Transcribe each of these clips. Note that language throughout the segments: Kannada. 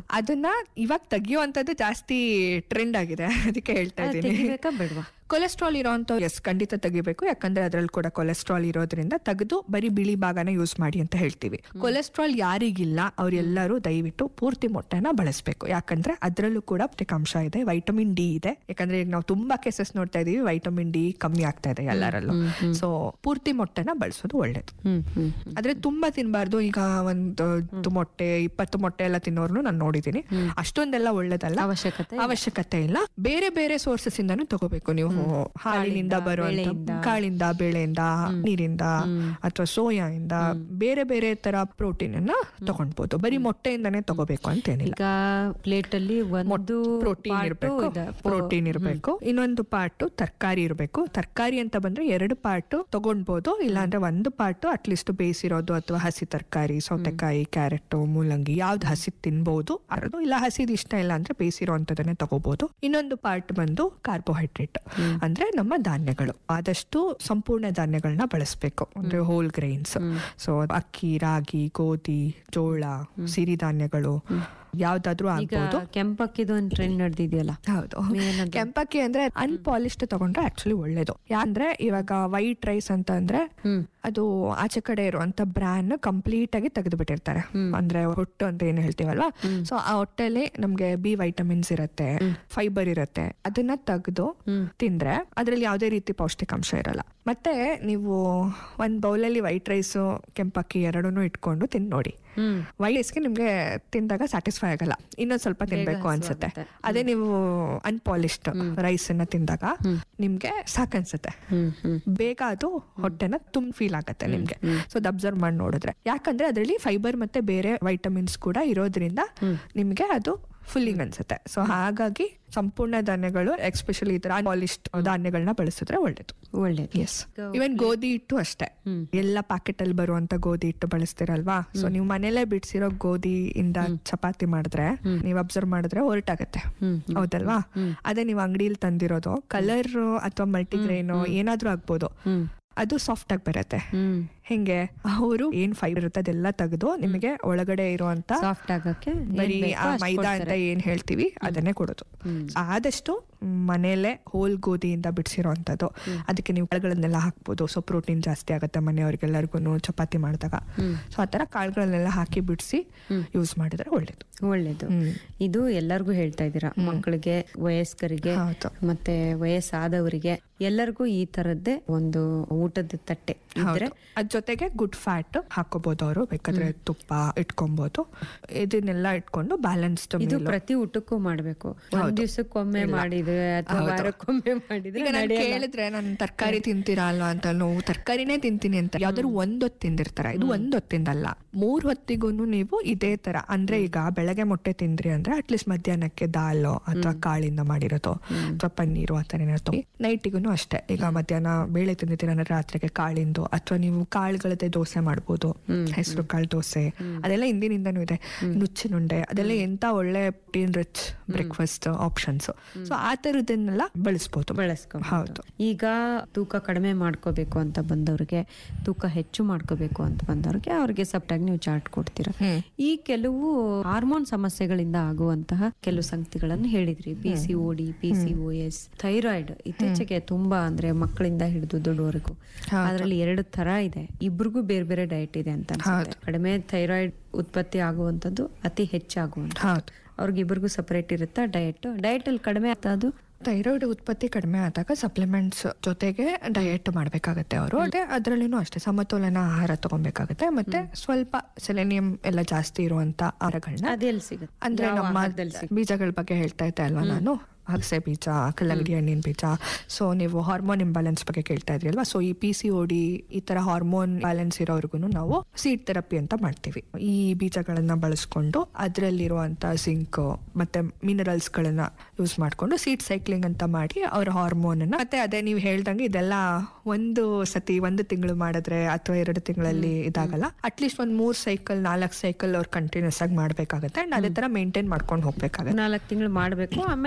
ಅದನ್ನ ಇವಾಗ ತೆಗಿಯುವಂತದ್ದು ಜಾಸ್ತಿ ಟ್ರೆಂಡ್ ಆಗಿದೆ ಅದಕ್ಕೆ ಹೇಳ್ತಾ ಅದ್ ಇದ್ದೀನಿ ತೆಗಿಬೇಕಾ ಬೇಡವಾ ಕೊಲೆಸ್ಟ್ರಾಲ್ ಇರೋಂಥ ಎಸ್ ಖಂಡಿತ ತೆಗಿಬೇಕು ಯಾಕಂದ್ರೆ ಅದ್ರಲ್ಲಿ ಕೂಡ ಕೊಲೆಸ್ಟ್ರಾಲ್ ಇರೋದ್ರಿಂದ ತೆಗೆದು ಬರೀ ಬಿಳಿ ಭಾಗನ ಯೂಸ್ ಮಾಡಿ ಅಂತ ಹೇಳ್ತೀವಿ ಕೊಲೆಸ್ಟ್ರಾಲ್ ಯಾರಿಗಿಲ್ಲ ಅವ್ರೆಲ್ಲರೂ ದಯವಿಟ್ಟು ಪೂರ್ತಿ ಮೊಟ್ಟೆನ ಬಳಸಬೇಕು ಯಾಕಂದ್ರೆ ಅದ್ರಲ್ಲೂ ಕೂಡ ಪೌಷ್ಟಿಕಾಂಶ ಇದೆ ವೈಟಮಿನ್ ಡಿ ಇದೆ ಯಾಕಂದ್ರೆ ಈಗ ನಾವು ತುಂಬಾ ಕೇಸಸ್ ನೋಡ್ತಾ ಇದೀವಿ ವೈಟಮಿನ್ ಡಿ ಕಮ್ಮಿ ಆಗ್ತಾ ಇದೆ ಎಲ್ಲರಲ್ಲೂ ಸೊ ಪೂರ್ತಿ ಮೊಟ್ಟೆನ ಬಳಸೋದು ಒಳ್ಳೇದು ಹ್ಮ್ ಹ್ಮ್ ಆದ್ರೆ ತುಂಬಾ ತಿನ್ಬಾರ್ದು ಈಗ ಒಂದು ಹತ್ತು ಮೊಟ್ಟೆ ಇಪ್ಪತ್ತು ಮೊಟ್ಟೆ ಎಲ್ಲ ತಿನ್ನೋರ್ನು ನಾನು ನೋಡಿದೀನಿ ಅಷ್ಟೊಂದೆಲ್ಲ ಒಳ್ಳೇದಲ್ಲ ಅವಶ್ಯಕತೆ ಅವಶ್ಯಕತೆ ಇಲ್ಲ ಬೇರೆ ಬೇರೆ ಸೋರ್ಸಸ್ ಇಂದಾನು ತಗೋಬೇಕು ನೀವು ಹಾಲಿನಿಂದ ಬರುವಂತ ಕಾಳಿಂದ ಬೇಳೆಯಿಂದ ನೀರಿಂದ ಅಥವಾ ಸೋಯಾ ಇಂದ ಬೇರೆ ಬೇರೆ ತರ ಪ್ರೋಟೀನ್ ಅನ್ನ ತಗೊಂಡ್ಬೋದು ಬರೀ ಮೊಟ್ಟೆಯಿಂದಾನೇ ತಗೋಬೇಕು ಅಂತೇನಿಲ್ಲ ಈಗ ಪ್ಲೇಟ್ ಅಲ್ಲಿ ಒಂದು ಪ್ರೋಟೀನ್ part ಇರಬೇಕು ಇದೆ. ಪ್ರೋಟೀನ್ ಇರಬೇಕು ಇನ್ನೊಂದು ಪಾರ್ಟ್ ತರಕಾರಿ ಇರಬೇಕು ತರಕಾರಿ ಅಂತ ಬಂದ್ರೆ ಎರಡು ಪಾರ್ಟ್ ತಗೊಂಡ್ಬೋದು ಇಲ್ಲಾಂದ್ರೆ ಒಂದು ಪಾರ್ಟ್ ಅಟ್ಲೀಸ್ಟ್ ಬೇಯಿಸಿರೋದು ಅಥವಾ ಹಸಿ ತರಕಾರಿ ಸೌತೆಕಾಯಿ ಕ್ಯಾರೆಟ್ ಮೂಲಂಗಿ ಯಾವ್ದು ಹಸಿ ತಿನ್ಬಹುದು ಅದು ಇಲ್ಲ ಹಸಿದ್ ಇಷ್ಟ ಇಲ್ಲ ಅಂದ್ರೆ ಬೇಯಿಸಿರೋ ಅಂತದನ್ನೇ ತಗೋಬಹುದು ಇನ್ನೊಂದು ಪಾರ್ಟ್ ಬಂದು ಕಾರ್ಬೋಹೈಡ್ರೇಟ್ ಅಂದ್ರೆ ನಮ್ಮ ಧಾನ್ಯಗಳು ಆದಷ್ಟು ಸಂಪೂರ್ಣ ಧಾನ್ಯಗಳನ್ನ ಬಳಸಬೇಕು ಅಂದ್ರೆ ಹೋಲ್ ಗ್ರೈನ್ಸ್ ಸೊ ಅಕ್ಕಿ ರಾಗಿ ಗೋಧಿ ಜೋಳ ಸಿರಿಧಾನ್ಯಗಳು ಯಾವ್ದಾದ್ರು ಈಗ ಆಗ್ಬೋದು ಕೆಂಪಕ್ಕಿದು ಒಂದು ಟ್ರೆಂಡ್ ನಡೆದಿದೆಯಲ್ಲ ಹೌದು ಏನದು? ಕೆಂಪಕ್ಕಿ ಅಂದ್ರೆ ಅನ್ಪಾಲಿಶ್ಡ್ ತಗೊಂಡ್ರೆ ಆಕ್ಚುಲಿ ಒಳ್ಳೇದು ಯಾಕಂದ್ರೆ ಇವಾಗ ವೈಟ್ ರೈಸ್ ಅಂತ ಅಂದ್ರೆ ಹ್ಮ್. ಅದು ಆಚೆ ಕಡೆ ಇರುವಂತ ಬ್ರಾನ್ ಕಂಪ್ಲೀಟ್ ಆಗಿ ತೆಗೆದು ಬಿಟ್ಟಿರ್ತಾರೆ ಅಂದ್ರೆ ಹೊಟ್ಟು ಅಂತ ಏನ್ ಹೇಳ್ತೀವಲ್ವಾ ಸೊ ಆ ಹೊಟ್ಟೆಲಿ ನಮ್ಗೆ ಬಿ ವೈಟಮಿನ್ಸ್ ಇರತ್ತೆ ಫೈಬರ್ ಇರತ್ತೆ ಅದನ್ನ ತೆಗೆದು ತಿಂದ್ರೆ ಅದ್ರಲ್ಲಿ ಯಾವುದೇ ರೀತಿ ಪೌಷ್ಟಿಕಾಂಶ ಇರಲ್ಲ ಮತ್ತೆ ನೀವು ಒಂದ್ ಬೌಲಲ್ಲಿ ವೈಟ್ ರೈಸ್ ಕೆಂಪಕ್ಕಿ ಎರಡನ್ನೂ ಇಟ್ಕೊಂಡು ತಿಂದ್ ನೋಡಿ ಹ್ಮ್ ವೈಟ್ ರೈಸ್ಗೆ ನಿಮ್ಗೆ ತಿಂದಾಗ ಸ್ಯಾಟಿಸ್ಫೈ ಆಗಲ್ಲ ಇನ್ನೊಂದ್ ಸ್ವಲ್ಪ ತಿನ್ಬೇಕು ಅನ್ಸುತ್ತೆ ಅದೇ ನೀವು ಅನ್ಪಾಲಿಶ್ಡ್ ರೈಸ್ ಅನ್ನ ತಿಂದಾಗ ನಿಮ್ಗೆ ಸಾಕನ್ಸುತ್ತೆ ಹ್ಮ್ ಹ್ಮ್ ಬೇಗ ಅದು ಹೊಟ್ಟೆನ ತುಂಬ ಫೀಲ್ ಆಗತ್ತೆ ನಿಮ್ಗೆ ಸೊ ಅದು ಅಬ್ಸರ್ವ್ ಮಾಡಿ ನೋಡಿದ್ರೆ ಯಾಕಂದ್ರೆ ಅದರಲ್ಲಿ ಫೈಬರ್ ಮತ್ತೆ ಬೇರೆ ವೈಟಮಿನ್ಸ್ ಕೂಡ ಇರೋದ್ರಿಂದ ನಿಮ್ಗೆ ಅದು ಫುಲ್ಲಿಂಗ್ ಅನ್ಸುತ್ತೆ ಸೊ ಹಾಗಾಗಿ ಸಂಪೂರ್ಣ ಧಾನ್ಯಗಳು ಎಕ್ಸ್ಪೆಷಲಿ ಈ ತರ ಪಾಲಿಶ್ಡ್ ಧಾನ್ಯಗಳನ್ನ ಬಳಸಿದ್ರೆ ಒಳ್ಳೇದು ಒಳ್ಳೇದು ಎಸ್ ಇವನ್ ಗೋಧಿ ಹಿಟ್ಟು ಅಷ್ಟೇ ಎಲ್ಲ ಪ್ಯಾಕೆಟ್ ಅಲ್ಲಿ ಬರುವಂತ ಗೋಧಿ ಹಿಟ್ಟು ಬಳಸ್ತಿರಲ್ವಾ ಸೊ ನೀವು ಮನೇಲೆ ಬಿಡ್ಸಿರೋ ಗೋಧಿ ಇಂದ ಚಪಾತಿ ಮಾಡಿದ್ರೆ ನೀವು ಅಬ್ಸರ್ವ್ ಮಾಡಿದ್ರೆ ಹೊರಟಾಗತ್ತೆ ಹೌದಲ್ವಾ ಅದೇ ನೀವು ಅಂಗಡಿಯಲ್ಲಿ ತಂದಿರೋದು ಕಲರ್ ಅಥವಾ ಮಲ್ಟಿಗ್ರೈನ್ ಏನಾದ್ರೂ ಆಗ್ಬೋದು ಅದು ಸಾಫ್ಟ್ ಆಗಿ ಬರುತ್ತೆ ಹ್ಮ್ ಹೆಂಗೆ ಅವರು ಏನ್ ಫೈಬರ್ ಇರುತ್ತೆ ಅದೆಲ್ಲ ತೆಗೆದು ನಿಮಗೆ ಒಳಗಡೆ ಇರುವಂತ ಸಾಫ್ಟ್ ಆಗಕ್ಕೆ ಏನ್ ಬರೀ ಬೇಕೋ ಆ ಅಷ್ಟ್ ಮೈದಾ ಅಂತ ಕೊಡ್ತಾರೆ. ಏನ್ ಹೇಳ್ತೀವಿ ಅದನ್ನೇ ಕೊಡೋದು ಆದಷ್ಟು ಮನೆಯಲ್ಲೇ ಹೋಲ್ ಗೋಧಿಯಿಂದ ಬಿಡಿಸಿರೋ ಅಂತದ್ದು ಅದಕ್ಕೆ ನೀವು ಕಾಳುಗಳನ್ನೆಲ್ಲ ಹಾಕ್ಬೋದು ಸೊ ಪ್ರೋಟೀನ್ ಜಾಸ್ತಿ ಆಗುತ್ತೆ ಮನೆಯವ್ರಿಗೆಲ್ಲರಿಗೂ ಚಪಾತಿ ಮಾಡಿದಾಗ ಸೊ ಆತರ ಕಾಳುಗಳನ್ನೆಲ್ಲ ಹಾಕಿ ಬಿಡಿಸಿ ಯೂಸ್ ಮಾಡಿದ್ರೆ ಒಳ್ಳೇದು ಒಳ್ಳೇದು ಹ್ಮ್. ಇದು ಎಲ್ಲರಿಗೂ ಹೇಳ್ತಾ ಇದ್ದೀರಾ ಮಕ್ಕಳಿಗೆ ವಯಸ್ಕರಿಗೆ ಹೌದು. ಮತ್ತೆ ವಯಸ್ಸಾದವರಿಗೆ ಎಲ್ಲರಿಗೂ ಈ ತರದ್ದೇ ಒಂದು ಊಟದ ತಟ್ಟೆ ಇದ್ರೆ ಅದ್ ಜೊತೆಗೆ ಗುಡ್ ಫ್ಯಾಟ್ ಹಾಕೋಬಹುದು ಅವರು ಬೇಕಾದ್ರೆ ತುಪ್ಪ ಇಟ್ಕೊಬಹುದು ಇದನ್ನೆಲ್ಲ ಇಟ್ಕೊಂಡು ಬ್ಯಾಲೆನ್ಸ್ಡ್ ಇದು ಪ್ರತಿ ಊಟಕ್ಕೂ ಮಾಡ್ಬೇಕು ಒಂದ್ ದಿವ್ಸಕ್ಕೊಮ್ಮೆ ಮಾಡಿದ್ರೆ ಅಥವಾ ವಾರಕ್ಕೊಮ್ಮೆ ಮಾಡಿದ್ರೆ ಈಗ ನಾನು ನಡೆಯಲ್ಲ. ಕೇಳಿದ್ರೆ ನಾನು ತರಕಾರಿ ತಿಂತೀರಾ ಅಲ್ವಾ ಅಂತ ನಾವು ತರಕಾರಿನೇ ತಿಂತೀನಿ ಅಂತ ಯಾವ್ದಾದ್ರು ಒಂದೊತ್ತು ತಿಂದಿರ್ತಾರ ಇದು ಒಂದೊತ್ತಿಂದಲ್ಲ ಮೂರ್ ಹೊತ್ತಿಗೂ ನೀವು ಇದೇ ತರ ಅಂದ್ರೆ ಈಗ ಬೆಳಗ್ಗೆ ಮೊಟ್ಟೆ ತಿಂದ್ರಿ ಅಂದ್ರೆ ಅಟ್ಲೀಸ್ಟ್ ಮಧ್ಯಾಹ್ನಕ್ಕೆ ದಾಲು ಅಥವಾ ಕಾಳಿಂದ ಮಾಡಿರೋದು ಅಥವಾ ಪನ್ನೀರು ಆ ಥರ ಏನಾದ್ರು ನೈಟಿಗೂ ಅಷ್ಟೇ ಈಗ ಮಧ್ಯಾಹ್ನ ಬೇಳೆ ತಿಂದಿದ್ದೀರ ಅಂದ್ರೆ ರಾತ್ರಿಗೆ ಕಾಳಿಂದು ಅಥವಾ ನೀವು ಕಾಳುಗಳದ್ದೇ ದೋಸೆ ಮಾಡ್ಬೋದು ಹೆಸರು ಕಾಳು ದೋಸೆ ಅದೆಲ್ಲ ಹಿಂದಿನಿಂದನೂ ಇದೆ ನುಚ್ಚಿನುಂಡೆ ಅದೆಲ್ಲ ಎಂತ ಒಳ್ಳೆ protein rich breakfast options so ಆ ತರದನ್ನೆಲ್ಲ ಬಳಸ್ಬೋದು ಬಳಸ್ಕೊಂಡು ಹೌದು ಈಗ ತೂಕ ಕಡಿಮೆ ಮಾಡ್ಕೋಬೇಕು ಅಂತ ಬಂದವ್ರಿಗೆ ತೂಕ ಹೆಚ್ಚು ಮಾಡ್ಕೋಬೇಕು ಅಂತ ಬಂದವ್ರಿಗೆ ಅವ್ರಿಗೆ ಸಪ್ಟಾಗಿ ನೀವು ಚಾರ್ಟ್ ಕೊಡ್ತೀರಾ ಈ ಕೆಲವು ಹಾರ್ಮೋನ್ ಸಮಸ್ಯೆಗಳಿಂದ ಆಗುವಂತಹ ಕೆಲವು ಸಂಗತಿಗಳನ್ನು ಹೇಳಿದ್ರಿ P C O D P C O S thyroid ಇತ್ತೀಚೆಗೆ ತುಂಬಾ ಅಂದ್ರೆ ಮಕ್ಕಳಿಂದ ಹಿಡಿದು ದೊಡ್ಡವರೆಗೂ ಅದರಲ್ಲಿ ಎರಡು ತರ ಇದೆ ಇಬ್ರಿಗೂ ಬೇರೆ ಬೇರೆ ಡಯಟ್ ಇದೆ ಅಂತ ಅನ್ಸುತ್ತೆ ಕಡಿಮೆ ಥೈರಾಯ್ಡ್ ಉತ್ಪತ್ತಿ ಆಗುವಂತದ್ದು ಅತಿ ಹೆಚ್ಚಾಗುವಂತ ಹೌದು ಅವ್ರಿಗಿಬ್ರಿಗೂ ಸಪರೇಟ್ ಇರುತ್ತಾ ಡಯಟ್ ಡಯಟ್ ಅಲ್ಲಿ ಕಡಿಮೆ ಆಗ್ತಾ ಅದು ಥೈರಾಯ್ಡ್ ಉತ್ಪತ್ತಿ ಕಡಿಮೆ ಆದಾಗ ಸಪ್ಲಿಮೆಂಟ್ಸ್ ಜೊತೆಗೆ ಡಯಟ್ ಮಾಡ್ಬೇಕಾಗತ್ತೆ ಅವರು ಅದೇ ಅದರಲ್ಲಿನೂ ಅಷ್ಟೇ ಸಮತೋಲನ ಆಹಾರ ತಗೊಬೇಕಾಗತ್ತೆ ಮತ್ತೆ ಸ್ವಲ್ಪ ಸೆಲೆನಿಯಂ ಎಲ್ಲ ಜಾಸ್ತಿ ಇರುವಂತ ಆಹಾರಗಳನ್ನ ಅದೆಲ್ಲಿ ಸಿಗುತ್ತೆ ಅಂದ್ರೆ ಯಾವ ನಮ್ಮ ಆಹಾರದಲ್ಲಿ ಸಿಗುತ್ತೆ? ಬೀಜಗಳ ಬಗ್ಗೆ ಹೇಳ್ತಾ ಇದ್ದೆ ಅಲ್ವಾ ನಾನು ಅಗಸೆ ಬೀಜ ಕಲ್ಲಂಗಡಿ ಹಣ್ಣಿನ ಬೀಜ ಸೊ ನೀವು ಹಾರ್ಮೋನ್ ಇಂಬ್ಯಾಲೆನ್ಸ್ ಬಗ್ಗೆ ಕೇಳ್ತಾ ಇದ್ರಿ ಅಲ್ವಾ ಸೊ ಈ ಪಿ ಸಿ ಓ ಡಿ ಈ ತರ ಹಾರ್ಮೋನ್ ಬ್ಯಾಲೆನ್ಸ್ ಇರೋರ್ಗು ನಾವು ಸೀಡ್ ಥೆರಪಿ ಅಂತ ಮಾಡ್ತೀವಿ ಈ ಬೀಜಗಳನ್ನ ಬಳಸ್ಕೊಂಡು ಅದರಲ್ಲಿರುವಂತ ಸಿಂಕ್ ಮತ್ತೆ ಮಿನರಲ್ಸ್ ಗಳನ್ನ ಯೂಸ್ ಮಾಡ್ಕೊಂಡು ಸೀಡ್ ಸೈಕ್ಲಿಂಗ್ ಅಂತ ಮಾಡಿ ಅವ್ರ ಹಾರ್ಮೋನ್ ಅನ್ನ ಮತ್ತೆ ಅದೇ ನೀವು ಹೇಳ್ದಂಗೆ ಇದೆಲ್ಲ ಒಂದು ಸತಿ ಒಂದು ತಿಂಗಳು ಮಾಡಿದ್ರೆ ಅಥವಾ ಎರಡು ತಿಂಗಳಲ್ಲಿ ಇದಾಗಲ್ಲ ಅಟ್ಲೀಸ್ಟ್ ಒಂದ್ ಮೂರ್ ಸೈಕಲ್ ನಾಲ್ಕು ಸೈಕಲ್ ಅವ್ರು ಕಂಟಿನ್ಯೂಸ್ ಆಗಿ ಮಾಡ್ಬೇಕಾಗತ್ತೆ ಅಂಡ್ ಅದೇ ತರ ಮೇಂಟೈನ್ ಮಾಡ್ಕೊಂಡು ಹೋಗ್ಬೇಕಾಗತ್ತೆ ನಾಲ್ಕು ತಿಂಗಳು ಮಾಡ್ಬೇಕು ಆಮೇಲೆ ಅದು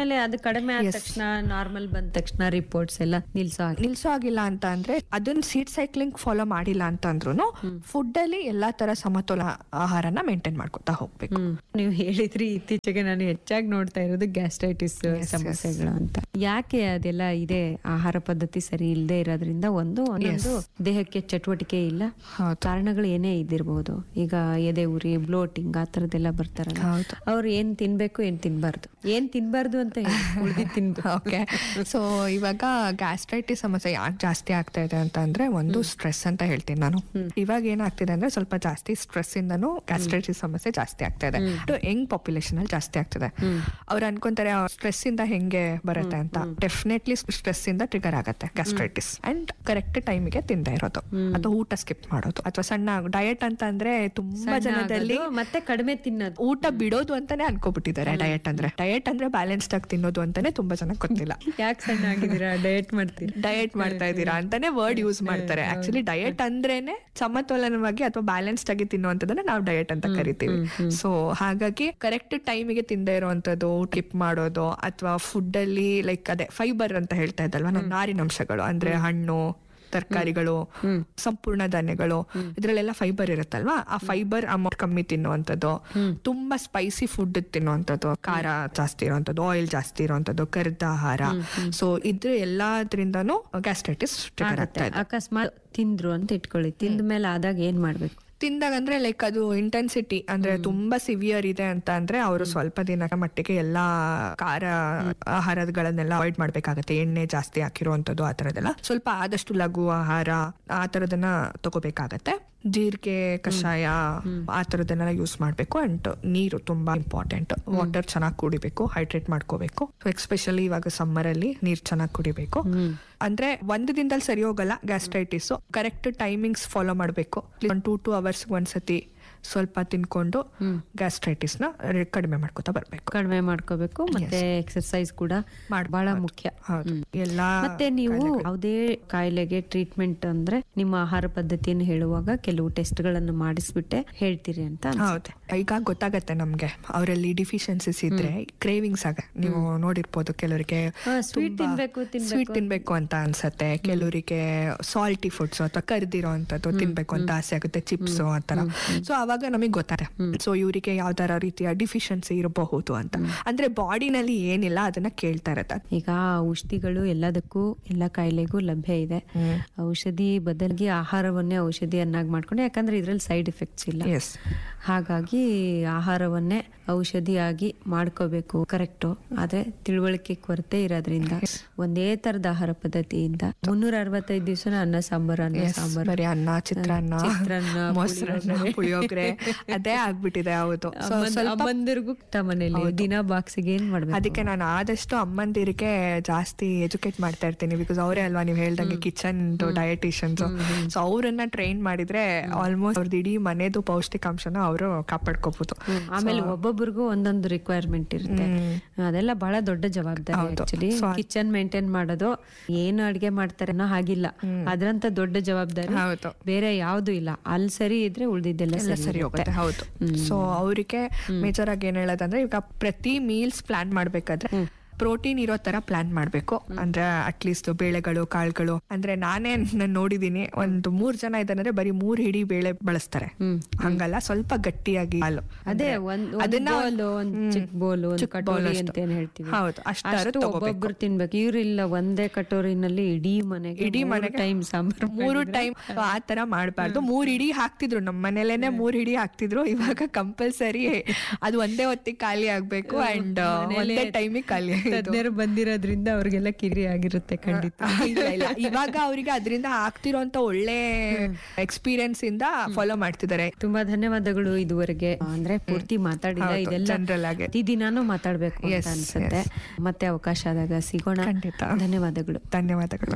ಕಡಿಮೆ ಆದ ತಕ್ಷಣ ನಾರ್ಮಲ್ ಬಂದ ತಕ್ಷಣ ರಿಪೋರ್ಟ್ಸ್ ಎಲ್ಲ ನಿಲ್ಸೋ ಹಾಗೆ ನಿಲ್ಸೋ ಆಗಿಲ್ಲ ಅಂತ ಅಂದ್ರೆ ಅದನ್ನ ಸೀಟ್ ಸೈಕ್ಲಿಂಗ್ ಫಾಲೋ ಮಾಡಿಲ್ಲ ಅಂತ ಅಂದ್ರೂ ಫುಡ್ ಅಲ್ಲಿ ಎಲ್ಲಾ ತರ ಸಮತೋಲ ಆಹಾರನ ಮೇಂಟೈನ್ ಮಾಡ್ಕೊತಾ ಹೋಗ್ಬೇಕು ಹ್ಮ್. ನೀವು ಹೇಳಿದ್ರಿ ಇತ್ತೀಚೆಗೆ ನಾನು ಹೆಚ್ಚಾಗಿ ನೋಡ್ತಾ ಇರೋದು ಗ್ಯಾಸ್ಟ್ರೈಟಿಸ್ ಸಮಸ್ಯೆಗಳು ಅಂತ ಯಾಕೆ ಅದೆಲ್ಲ ಇದೆ ಆಹಾರ ಪದ್ಧತಿ ಸರಿ ಇಲ್ಲದೆ ಇರೋದ್ರಿಂದ ಒಂದು ಒಂದೊಂದು ದೇಹಕ್ಕೆ ಚಟುವಟಿಕೆ ಇಲ್ಲ ಹೌದು. ಕಾರಣಗಳು ಏನೇ ಇದ್ದಿರ್ಬೋದು ಈಗ ಎದೆ ಉರಿ ಬ್ಲೋಟಿಂಗ್ ಆ ತರದೆಲ್ಲ ಬರ್ತಾರಲ್ಲ ಹೌದು. ಅವ್ರು ಏನ್ ತಿನ್ಬೇಕು ಏನ್ ತಿನ್ಬಾರ್ದು ಏನ್ ತಿನ್ಬಾರ್ದು ಅಂತ ಉಳಿದಿದ್ ತಿನ್ಬೇಕು ಓಕೆ ಸೊ ಇವಾಗ ಗ್ಯಾಸ್ಟ್ರೈಟಿಸ್ ಸಮಸ್ಯೆ ಯಾಕೆ ಜಾಸ್ತಿ ಆಗ್ತಾ ಇದೆ ಅಂತ ಅಂದ್ರೆ ಒಂದು ಸ್ಟ್ರೆಸ್ ಅಂತ ಹೇಳ್ತೀನಿ ನಾನು ಇವಾಗ ಏನಾಗ್ತಿದೆ ಅಂದ್ರೆ ಸ್ವಲ್ಪ ಜಾಸ್ತಿ ಸ್ಟ್ರೆಸ್ ಇಂದನೂ ಗ್ಯಾಸ್ಟ್ರೈಟಿಸ್ ಸಮಸ್ಯೆ ಜಾಸ್ತಿ ಆಗ್ತಾ ಇದೆ ಅದು ಯಂಗ್ ಪಾಪ್ಯುಲೇಷನ್ ಅಲ್ಲಿ ಜಾಸ್ತಿ ಆಗ್ತದೆ ಅವ್ರು ಅನ್ಕೊಂತಾರೆ ಸ್ಟ್ರೆಸ್ ಇಂದ ಹೆಂಗೆ ಬರುತ್ತೆ ಅಂತ ಡೆಫಿನೆಟ್ಲಿ ಸ್ಟ್ರೆಸ್ ಇಂದ ಟ್ರಿಗರ್ ಆಗತ್ತೆ ಗ್ಯಾಸ್ಟ್ರೈಟಿಸ್ ಅಂಡ್ ಕರೆಕ್ಟ್ ಟೈಮಿಗೆ ತಿಂದ ಇರೋದು ಅಥವಾ ಊಟ ಸ್ಕಿಪ್ ಮಾಡೋದು ಅಥವಾ ಸಣ್ಣ ಡಯಟ್ ಅಂತ ಅಂದ್ರೆ ತುಂಬಾ ಜನದಲ್ಲಿ ಆಗೋದು, ಮತ್ತೆ ಕಡಿಮೆ ತಿನ್ನೋದು ಊಟ ಬಿಡೋದು ಅಂತಾನೆ ಅನ್ಕೋಬಿಟ್ಟಿದ್ದಾರೆ ಡಯಟ್ ಅಂದ್ರೆ ಡಯಟ್ ಅಂದ್ರೆ ಬ್ಯಾಲೆನ್ಸ್ಡ್ ಆಗಿ ತಿನ್ನೋದು ಅಂತಾನೆ ತುಂಬಾ ಜನ ಗೊತ್ತಿಲ್ಲ ಯಾಕೆ ಸಣ್ಣ ಆಗಿದ್ದೀರಾ ಡಯಟ್ ಮಾಡ್ತೀರಿ ಡಯಟ್ ಮಾಡ್ತಾ ಇದ್ದೀರಾ ಅಂತಾನೆ ವರ್ಡ್ ಯೂಸ್ ಮಾಡ್ತಾರೆ ಆಕ್ಚುಲಿ ಡಯಟ್ ಅಂದ್ರೇನೆ ಸಮತೋಲನವಾಗಿ ಅಥವಾ ಬ್ಯಾಲೆನ್ಸ್ಡ್ ಆಗಿ ತಿನ್ನುವಂಥದ್ದನ್ನ ನಾವು ಡಯಟ್ ಅಂತ ಕರಿತೀವಿ ಸೊ ಹಾಗಾಗಿ ಕರೆಕ್ಟ್ ಟೈಮಿಗೆ ತಿಂದೇ ಇರುವಂತದ್ದು ಟಿಪ್ ಮಾಡೋದು ಅಥವಾ ಫುಡ್ ಅಲ್ಲಿ ಲೈಕ್ ಅದೇ ಫೈಬರ್ ಅಂತ ಹೇಳ್ತಾ ಇದ್ದಲ್ವಾ ನಾನು ನಾರಿನಂಶಗಳು ಅಂದ್ರೆ ಹಣ್ಣು ತರಕಾರಿಗಳು ಸಂಪೂರ್ಣ ಧಾನ್ಯಗಳು ಇದ್ರಲ್ಲೆಲ್ಲ ಫೈಬರ್ ಇರುತ್ತಲ್ವಾ ಆ ಫೈಬರ್ ಅಮೌಂಟ್ ಕಮ್ಮಿ ತಿನ್ನುವಂಥದ್ದು ತುಂಬಾ ಸ್ಪೈಸಿ ಫುಡ್ ತಿನ್ನುವಂಥದ್ದು ಖಾರ ಜಾಸ್ತಿ ಇರುವಂಥದ್ದು ಆಯಿಲ್ ಜಾಸ್ತಿ ಇರುವಂಥದ್ದು ಕರಿದ ಆಹಾರ ಸೊ ಇದ್ರ ಎಲ್ಲಾದ್ರಿಂದನೂ ಗ್ಯಾಸ್ಟ್ರೈಟಿಸ್ ಟ್ರಿಗರ್ ಆಗ್ತಾ ಇದೆ ಅಕಸ್ಮಾತ್ ತಿಂದ್ರು ಅಂತ ಇಟ್ಕೊಳ್ಳಿ ತಿಂದ ಮೇಲೆ ಆದಾಗ ಏನ್ ಮಾಡ್ಬೇಕು ತಿಂದಾಗ ಅಂದ್ರೆ ಲೈಕ್ ಅದು ಇಂಟೆನ್ಸಿಟಿ ಅಂದ್ರೆ ತುಂಬಾ ಸಿವಿಯರ್ ಇದೆ ಅಂತ ಅಂದ್ರೆ ಅವರು ಸ್ವಲ್ಪ ದಿನ ಮಟ್ಟಿಗೆ ಎಲ್ಲಾ ಖಾರ ಆಹಾರಗಳನ್ನೆಲ್ಲ ಅವಾಯ್ಡ್ ಮಾಡ್ಬೇಕಾಗತ್ತೆ ಎಣ್ಣೆ ಜಾಸ್ತಿ ಹಾಕಿರುವಂತದ್ದು ಆ ತರದೆಲ್ಲ ಸ್ವಲ್ಪ ಆದಷ್ಟು ಲಘು ಆಹಾರ ಆ ತರದನ್ನ ತಗೋಬೇಕಾಗತ್ತೆ ಜೀರಿಗೆ ಕಷಾಯ ಆ ತರದನ್ನೆಲ್ಲ ಯೂಸ್ ಮಾಡ್ಬೇಕು ಅಂಡ್ ನೀರು ತುಂಬಾ ಇಂಪಾರ್ಟೆಂಟ್ ವಾಟರ್ ಚೆನ್ನಾಗಿ ಕುಡಿಬೇಕು ಹೈಡ್ರೇಟ್ ಮಾಡ್ಕೋಬೇಕು ಎಕ್ಸ್ಪೆಷಲಿ ಇವಾಗ ಸಮ್ಮರ್ ಅಲ್ಲಿ ನೀರ್ ಚೆನ್ನಾಗಿ ಕುಡಿಬೇಕು ಅಂದ್ರೆ ಒಂದು ದಿನದಲ್ಲಿ ಸರಿ ಹೋಗಲ್ಲ ಗ್ಯಾಸ್ಟ್ರೈಟಿಸ್ ಕರೆಕ್ಟ್ ಟೈಮಿಂಗ್ಸ್ ಫಾಲೋ ಮಾಡಬೇಕು ಒಂದು ಟೂ ಟೂ ಅವರ್ಸ್ ಒಂದ್ಸತಿ ಸ್ವಲ್ಪ ತಿನ್ಕೊಂಡು ಗ್ಯಾಸ್ಟ್ರೈಟಿಸ್ ನ ಕಡಿಮೆ ಮಾಡ್ಕೋತಾ ಬರ್ಬೇಕು ಕಡಿಮೆ ಮಾಡ್ಕೋಬೇಕು ಮತ್ತೆ ಎಕ್ಸರ್ಸೈಸ್ ಕೂಡ ಮಾಡ್ಬೇಕು. ಬಹಳ ಮುಖ್ಯ ಹೌದು ಎಲ್ಲಾ ಮತ್ತೆ ನೀವು ಯಾವುದೇ ಕಾಯಿಲೆಗೆ ಟ್ರೀಟ್ಮೆಂಟ್ ಅಂದ್ರೆ ನಿಮ್ಮ ಆಹಾರ ಪದ್ಧತಿಯನ್ನು ಹೇಳುವಾಗ ಕೆಲವು ಟೆಸ್ಟ್ ಗಳನ್ನು ಮಾಡಿಸ್ಬಿಟ್ಟೆ ಹೇಳ್ತೀರಿ ಅಂತ ಅನ್ಸುತ್ತೆ. ಹೌದು ಈಗ ಗೊತ್ತಾಗತ್ತೆ ನಮ್ಗೆ ಅವರಲ್ಲಿ ಡಿಫಿಷಿಯನ್ಸಿಸ್ ಇದ್ರೆ ಕ್ರೇವಿಂಗ್ಸ್ ಆಗ ನೀವು ನೋಡಿರ್ಬೋದು ಕೆಲವರಿಗೆ ಹಾ, sweet ತಿನ್ಬೇಕು, ತಿನ್ಬೇಕು ಸ್ವೀಟ್ ತಿನ್ಬೇಕು ಅಂತ ಅನ್ಸತ್ತೆ ಕೆಲವರಿಗೆ ಸಾಲ್ಟಿ ಫುಡ್ಸ್ ಅಥವಾ ಕರ್ದಿರೋ ಅಂತದ್ದು ತಿನ್ಬೇಕು ಅಂತ ಆಸೆ ಆಗುತ್ತೆ ಚಿಪ್ಸ್ ಆ ತರ ಸೊ ಅವಾಗ ನಮಗೆ ಗೊತ್ತಾರೆ ಸೊ ಇವರಿಗೆ ಯಾವ ತರ ರೀತಿಯ ಡಿಫಿಷಿಯನ್ಸಿ ಇರಬಹುದು ಅಂತ ಅಂದ್ರೆ ಬಾಡಿನಲ್ಲಿ ಏನಿಲ್ಲ ಅದನ್ನ ಕೇಳ್ತಾ ಇರತ್ತೆ ಈಗ ಔಷಧಿಗಳು ಎಲ್ಲದಕ್ಕೂ ಎಲ್ಲ ಕಾಯಿಲೆಗೂ ಲಭ್ಯ ಇದೆ ಔಷಧಿ ಬದಲಿಗೆ ಆಹಾರವನ್ನೇ ಔಷಧಿಯನ್ನಾಗಿ ಮಾಡ್ಕೊಂಡು ಯಾಕಂದ್ರೆ ಇದ್ರಲ್ಲಿ ಸೈಡ್ ಎಫೆಕ್ಟ್ಸ್ ಇಲ್ಲ ಎಸ್ ಹಾಗಾಗಿ ಆಹಾರವನ್ನೇ ಔಷಧಿಯಾಗಿ ಮಾಡ್ಕೋಬೇಕು ಕರೆಕ್ಟು ಆದ್ರೆ ತಿಳುವಳಿಕೆ ಕೊರತೆ ಇರೋದ್ರಿಂದ ಒಂದೇ ತರದ ಆಹಾರ ಪದ್ಧತಿಯಿಂದ ಮುನ್ನೂರ ಅರವತ್ತೈದು ದಿವಸ ಅನ್ನ ಸಾಂಬಾರು ಅನ್ನ ಸಾಂಬಾರು ಬರೀ ಅನ್ನ ಚಿತ್ರಾನ್ನ ಚಿತ್ರಾನ್ನ, ಮೊಸರನ್ನ ಪುಳಿಯೋಗರೆ ಅದೇ ಆಗ್ಬಿಟ್ಟಿದೆ ಹೌದು So, ಅಮ್ಮಂದ್- ಸ್ವಲ್ಪ ಅಮ್ಮಂದಿರ್ಗೂ ಮನೇಲಿ ದಿನ ಬಾಕ್ಸಿಗೆ ಏನ್ ಮಾಡ್ಬೇಕು ಅದಕ್ಕೆ ನಾನು ಆದಷ್ಟು ಅಮ್ಮಂದಿರಿಗೆ ಜಾಸ್ತಿ ಎಜುಕೇಟ್ ಮಾಡ್ತಾ ಇರ್ತೀನಿ ಬಿಕಾಸ್ ಅವರೇ ಅಲ್ವಾ ನೀವು ಹೇಳ್ದಂಗೆ ಕಿಚನ್ ಡಯಟಿಷಿಯನ್ಸ್ ಸೊ ಅವರನ್ನ ಟ್ರೈನ್ ಮಾಡಿದ್ರೆ ಆಲ್ಮೋಸ್ಟ್ ಅವ್ರದ್ದು ಇಡೀ ಮನೆದು ಪೌಷ್ಟಿಕಾಂಶನ ಅವರು ಕಾಪಾಡ್ಕೋಬಹುದು ಆಮೇಲೆ ಒಬ್ಬೊಬ್ರಿಗೂ ಒಂದೊಂದು ರಿಕ್ವೈರ್ಮೆಂಟ್ ಇರುತ್ತೆ ಅದೆಲ್ಲ ಬಹಳ ದೊಡ್ಡ ಜವಾಬ್ದಾರಿ ಹೌದು. ಆಕ್ಚುಲಿ ಕಿಚನ್ ಮೇಂಟೈನ್ ಮಾಡೋದು ಏನು ಅಡ್ಗೆ ಮಾಡ್ತಾರೆ ಅನ್ನೋ ಹಾಗಿಲ್ಲ ಅದ್ರಂತ ದೊಡ್ಡ ಜವಾಬ್ದಾರಿ ಹೌದು ಬೇರೆ ಯಾವ್ದು ಇಲ್ಲ ಅಲ್ಲಿ ಸರಿ ಇದ್ರೆ ಉಳ್ದಿದ್ದೆಲ್ಲ ಎಲ್ಲ ಸರಿ ಸರಿ ಹೋಗುತ್ತೆ ಹೌದು ಸೊ ಅವರಿಗೆ ಮೇಜರ್ ಆಗಿ ಏನ್ ಹೇಳೋದಂದ್ರೆ ಈಗ ಪ್ರತಿ ಮೀಲ್ಸ್ ಪ್ಲಾನ್ ಮಾಡ್ಬೇಕಾದ್ರೆ ಪ್ರೋಟೀನ್ ಇರೋ ತರ ಪ್ಲಾನ್ ಮಾಡ್ಬೇಕು ಅಂದ್ರೆ ಅಟ್ಲೀಸ್ಟ್ ಬೇಳೆಗಳು ಕಾಳುಗಳು ಅಂದ್ರೆ ನಾನೇ ನಾನು ನೋಡಿದೀನಿ ಒಂದು ಮೂರ್ ಜನ ಇದ್ದಾನಂದ್ರೆ ಬರೀ ಮೂರ್ ಹಿಡಿ ಬೇಳೆ ಬಳಸ್ತಾರೆ ಹಂಗಲ್ಲ ಸ್ವಲ್ಪ ಗಟ್ಟಿಯಾಗಿ ಹಾಲು ಅದೇ ಅಂದ್ರೆ ಒಂದ್ ಅದನ್ನ ಬೋಲು ಒಂದ್ ಚಿಕ್ಕ ಬೋಲು ಒಂದ್ ಚಿಕ್ಕ bowl ಕಟೋರಿ ಅಷ್ಟು. ಅಂತ ಏನ್ ಹೇಳ್ತೀವಿ ಹೌದು ಅಷ್ಟಾರು ಅಷ್ಟು ತಗೋಬೇಕು ಒಬ್ಬೊಬ್ರು ತಿನ್ಬೇಕು ಇವ್ರಿಲ್ಲ ಒಂದೇ ಕಟೋರಿನಲ್ಲಿ ಇಡೀ ಮನೆಗೆ ಇಡೀ ಮನೆಗೆ ಟೈಮ್ ಸಾಂಬಾರು ಮೂರು ಟೈಮ್ ಆ ತರ ಮಾಡಬಾರ್ದು ಮೂರ್ ಇಡಿ ಹಾಕ್ತಿದ್ರು ನಮ್ಮ ಮನೇಲೇನೆ ಮೂರ್ ಇಡಿ ಹಾಕ್ತಿದ್ರು ಇವಾಗ ಕಂಪಲ್ಸರಿ ಅದು ಒಂದೇ ಹೊತ್ತಿಗೆ ಖಾಲಿ ಆಗ್ಬೇಕು ಅಂಡ್ ಒಂದೇ ಟೈಮಿಗೆ ಖಾಲಿ ಆಯ್ತು ತಜ್ಞರು ಬಂದಿರೋದ್ರಿಂದ ಅವ್ರಿಗೆಲ್ಲ ಕಿರಿ ಆಗಿರುತ್ತೆ ಖಂಡಿತ ಇಲ್ಲ ಇಲ್ಲ ಇವಾಗ ಅವರಿಗೆ ಅದರಿಂದ ಆಗ್ತಿರೋಂತ ಒಳ್ಳೆ ಎಕ್ಸ್ಪೀರಿಯನ್ಸ್ ಇಂದ ಫಾಲೋ ಮಾಡ್ತಿದ್ದಾರೆ ತುಂಬಾ ಧನ್ಯವಾದಗಳು ಇದುವರೆಗೆ ಅಂದ್ರೆ ಪೂರ್ತಿ ಮಾತಾಡಿಲ್ಲ ಹೌದು, ಇದೆಲ್ಲ general ಆಗಿ. ಪ್ರತಿದಿನಾನು ಮಾತಾಡ್ಬೇಕು ಅಂತ Yes, ಅನ್ಸುತ್ತೆ ಮತ್ತೆ ಅವಕಾಶ ಆದಾಗ ಸಿಗೋಣ ಖಂಡಿತ. ಧನ್ಯವಾದಗಳು ಧನ್ಯವಾದಗಳು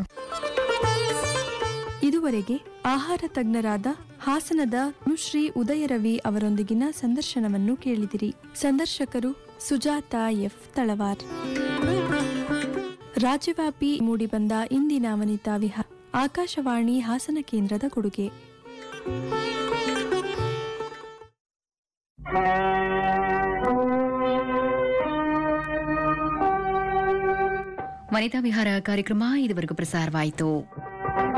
ಇದುವರೆಗೆ ಆಹಾರ ತಜ್ಞರಾದ ಹಾಸನದ ನುಶ್ರೀ ಉದಯರವಿ ಅವರೊಂದಿಗಿನ ಸಂದರ್ಶನವನ್ನು ಕೇಳಿದಿರಿ ಸಂದರ್ಶಕರು ಸುಜಾತ ಎಫ್ ತಳವಾರ್ ರಾಜ್ಯವ್ಯಾಪಿ ಮೂಡಿಬಂದ ಇಂದಿನ ವನಿತಾ ವಿಹಾರ ಆಕಾಶವಾಣಿ ಹಾಸನ ಕೇಂದ್ರದ ಕೊಡುಗೆ ವನಿತಾ ವಿಹಾರ ಕಾರ್ಯಕ್ರಮ ಇದುವರೆಗೂ ಪ್ರಸಾರವಾಯಿತು